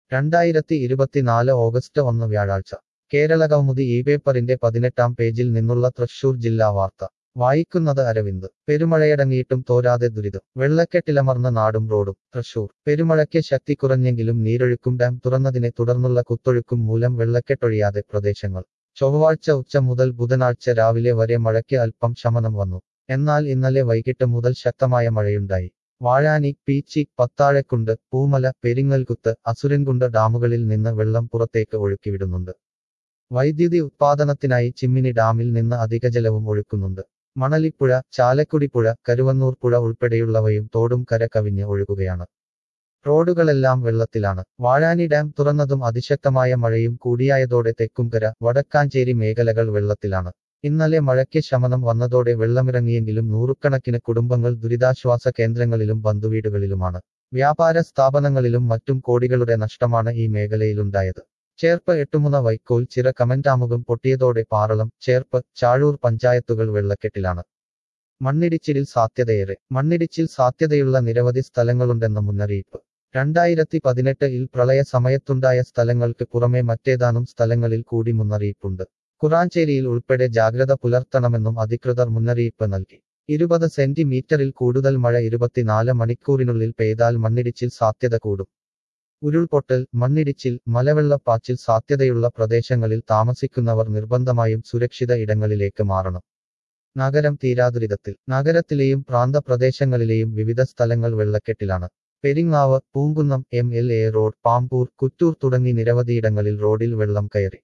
രണ്ടായിരത്തി ഇരുപത്തിനാല് ഓഗസ്റ്റ് ഒന്ന് വ്യാഴാഴ്ച കേരള കൗമുദി ഈ പേപ്പറിന്റെ പതിനെട്ടാം പേജിൽ നിന്നുള്ള തൃശൂർ ജില്ലാ വാർത്ത വായിക്കുന്നത് അരവിന്ദ് പെരുമഴയടങ്ങിയിട്ടും തോരാതെ ദുരിതം വെള്ളക്കെട്ടിലമർന്ന നാടും റോഡും തൃശൂർ പെരുമഴയ്ക്ക് ശക്തി കുറഞ്ഞെങ്കിലും നീരൊഴുക്കും ഡാം തുറന്നതിനെ തുടർന്നുള്ള കുത്തൊഴുക്കും മൂലം വെള്ളക്കെട്ടൊഴിയാതെ പ്രദേശങ്ങൾ ചൊവ്വാഴ്ച ഉച്ച മുതൽ ബുധനാഴ്ച രാവിലെ വരെ മഴയ്ക്ക് അല്പം ശമനം വന്നു എന്നാൽ ഇന്നലെ വൈകിട്ട് മുതൽ ശക്തമായ മഴയുണ്ടായി വാഴാനി പീച്ചി പത്താഴക്കുണ്ട് പൂമല പെരിങ്ങൽകുത്ത് അസുരൻകുണ്ട് ഡാമുകളിൽ നിന്ന് വെള്ളം പുറത്തേക്ക് ഒഴുക്കിവിടുന്നുണ്ട് വൈദ്യുതി ഉത്പാദനത്തിനായി ചിമ്മിനി ഡാമിൽ നിന്ന് അധിക ജലവും ഒഴുക്കുന്നുണ്ട് മണലിപ്പുഴ ചാലക്കുടി പുഴ കരുവന്നൂർ പുഴ ഉൾപ്പെടെയുള്ളവയും തോടും കര കവിഞ്ഞ് ഒഴുകുകയാണ് റോഡുകളെല്ലാം വെള്ളത്തിലാണ് വാഴാനി ഡാം തുറന്നതും അതിശക്തമായ മഴയും കൂടിയായതോടെ തെക്കുംകര വടക്കാഞ്ചേരി മേഖലകൾ വെള്ളത്തിലാണ് ഇന്നലെ മഴയ്ക്ക് ശമനം വന്നതോടെ വെള്ളമിറങ്ങിയെങ്കിലും നൂറുകണക്കിന് കുടുംബങ്ങൾ ദുരിതാശ്വാസ കേന്ദ്രങ്ങളിലും ബന്ധുവീടുകളിലുമാണ് വ്യാപാര സ്ഥാപനങ്ങളിലും മറ്റും കോടികളുടെ നഷ്ടമാണ് ഈ മേഖലയിലുണ്ടായത് ചേർപ്പ് എട്ടുമുന വൈക്കോൽ ചിറ കമന്റാമുഖം പൊട്ടിയതോടെ പാറളം ചേർപ്പ് ചാഴൂർ പഞ്ചായത്തുകൾ വെള്ളക്കെട്ടിലാണ് മണ്ണിടിച്ചിലിൽ സാധ്യതയേറെ മണ്ണിടിച്ചിൽ സാധ്യതയുള്ള നിരവധി സ്ഥലങ്ങളുണ്ടെന്ന മുന്നറിയിപ്പ് രണ്ടായിരത്തി പതിനെട്ടിൽ പ്രളയ സമയത്തുണ്ടായ സ്ഥലങ്ങൾക്ക് പുറമെ മറ്റേതാനും സ്ഥലങ്ങളിൽ കൂടി മുന്നറിയിപ്പുണ്ട് കുറാഞ്ചേരിയിൽ ഉൾപ്പെടെ ജാഗ്രത പുലർത്തണമെന്നും അധികൃതർ മുന്നറിയിപ്പ് നൽകി ഇരുപത് സെന്റിമീറ്ററിൽ കൂടുതൽ മഴ ഇരുപത്തിനാല് മണിക്കൂറിനുള്ളിൽ പെയ്താൽ മണ്ണിടിച്ചിൽ സാധ്യത കൂടും ഉരുൾപൊട്ടൽ മണ്ണിടിച്ചിൽ മലവെള്ളപ്പാച്ചിൽ സാധ്യതയുള്ള പ്രദേശങ്ങളിൽ താമസിക്കുന്നവർ നിർബന്ധമായും സുരക്ഷിത ഇടങ്ങളിലേക്ക് മാറണം നഗരം തീരാദുരിതത്തിൽ നഗരത്തിലെയും പ്രാന്തപ്രദേശങ്ങളിലെയും വിവിധ സ്ഥലങ്ങൾ വെള്ളക്കെട്ടിലാണ് Peringavu Poonkunnam M L A road Pambur Kuttur തുടങ്ങി നിരവധിയിടങ്ങളിൽ റോഡിൽ വെള്ളം കയറി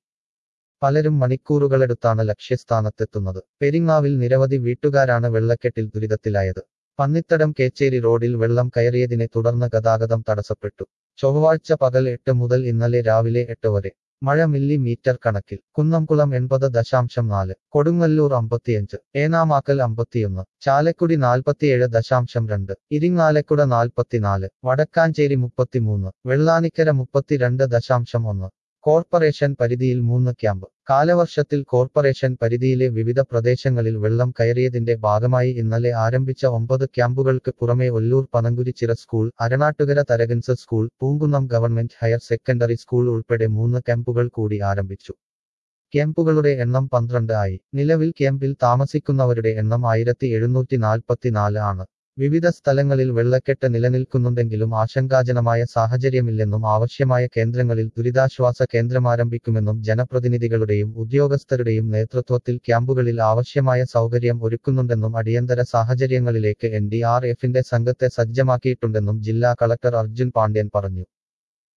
പലരും മണിക്കൂറുകളെടുത്താണ് ലക്ഷ്യസ്ഥാനത്തെത്തുന്നത് പെരിങ്ങാവിൽ നിരവധി വീട്ടുകാരാണ് വെള്ളക്കെട്ടിൽ ദുരിതത്തിലായത് പന്നിത്തടം കേച്ചേരി റോഡിൽ വെള്ളം കയറിയതിനെ തുടർന്ന് ഗതാഗതം തടസ്സപ്പെട്ടു ചൊവ്വാഴ്ച പകൽ എട്ട് മുതൽ ഇന്നലെ രാവിലെ എട്ട് വരെ മഴ മില്ലി മീറ്റർ കണക്കിൽ കുന്നംകുളം എൺപത് ദശാംശം നാല് കൊടുങ്ങല്ലൂർ അമ്പത്തിയഞ്ച് ഏനാമാക്കൽ അമ്പത്തിയൊന്ന് ചാലക്കുടി നാൽപ്പത്തിയേഴ് ദശാംശം രണ്ട് ഇരിങ്ങാലക്കുട നാൽപ്പത്തിനാല് വടക്കാഞ്ചേരി മുപ്പത്തിമൂന്ന് വെള്ളാനിക്കര മുപ്പത്തിരണ്ട് ദശാംശം ഒന്ന് കോർപ്പറേഷൻ പരിധിയിൽ മൂന്ന് ക്യാമ്പ് കാലവർഷത്തിൽ കോർപ്പറേഷൻ പരിധിയിലെ വിവിധ പ്രദേശങ്ങളിൽ വെള്ളം കയറിയതിന്റെ ഭാഗമായി ഇന്നലെ ആരംഭിച്ച ഒമ്പത് ക്യാമ്പുകൾക്ക് പുറമെ Ollur Panankurichira school Aranattukara Tharakan's school Poonkunnam government higher secondary school ഉൾപ്പെടെ മൂന്ന് ക്യാമ്പുകൾ കൂടി ആരംഭിച്ചു ക്യാമ്പുകളുടെ എണ്ണം പന്ത്രണ്ട് ആയി നിലവിൽ ക്യാമ്പിൽ താമസിക്കുന്നവരുടെ എണ്ണം ആയിരത്തി എഴുന്നൂറ്റി നാൽപ്പത്തിനാല് ആണ് വിവിധ സ്ഥലങ്ങളിൽ വെള്ളക്കെട്ട് നിലനിൽക്കുന്നുണ്ടെങ്കിലും ആശങ്കാജനമായ സാഹചര്യമില്ലെന്നും ആവശ്യമായ കേന്ദ്രങ്ങളിൽ ദുരിതാശ്വാസ കേന്ദ്രമാരംഭിക്കുമെന്നും ജനപ്രതിനിധികളുടെയും ഉദ്യോഗസ്ഥരുടെയും നേതൃത്വത്തിൽ ക്യാമ്പുകളിൽ ആവശ്യമായ സൗകര്യം ഒരുക്കുന്നുണ്ടെന്നും അടിയന്തര സാഹചര്യങ്ങളിലേക്ക് എൻ ഡി ആർ എഫിന്റെ സംഘത്തെ സജ്ജമാക്കിയിട്ടുണ്ടെന്നും ജില്ലാ കളക്ടർ അർജുൻ പാണ്ഡ്യൻ പറഞ്ഞു